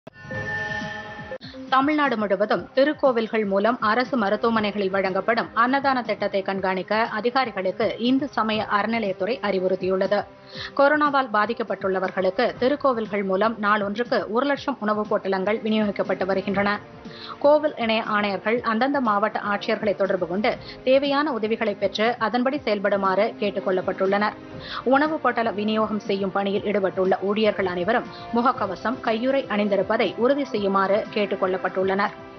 தமிழ்நாடு முழுவதும் திருக்கோவில்கள் மூலம் அரசு மருத்துவமனைகளில் வழங்கப்படும் அன்னதான திட்டத்தை கண்காணிக்க அதிகாரிகளுக்கு இந்து சமய அறநிலையத்துறை அறிவுறுத்தியுள்ளது கொரோனாவால் பாதிக்கப்பட்டுள்ளவர்களுக்கு திருக்கோவில்கள் மூலம் நாளொன்றுக்கு ஒரு லட்சம் உணவுப் பொட்டலங்கள் விநியோகிக்கப்பட்டு வருகின்றன கோவில் இணைய ஆணையர்கள் அந்தந்த மாவட்ட ஆட்சியர்களை தொடர்பு கொண்டு தேவையான உதவிகளை பெற்று அதன்படி செயல்படுமாறு கேட்டுக் கொள்ளப்பட்டுள்ளனர் உணவுப் பொட்டல விநியோகம் செய்யும் பணியில் ஈடுபட்டுள்ள ஊழியர்கள் அனைவரும் முகக்கவசம் கையுறை அணிந்திருப்பதை உறுதி செய்யுமாறு கேட்டுக் கொள்ளப்பட்டுள்ளனர்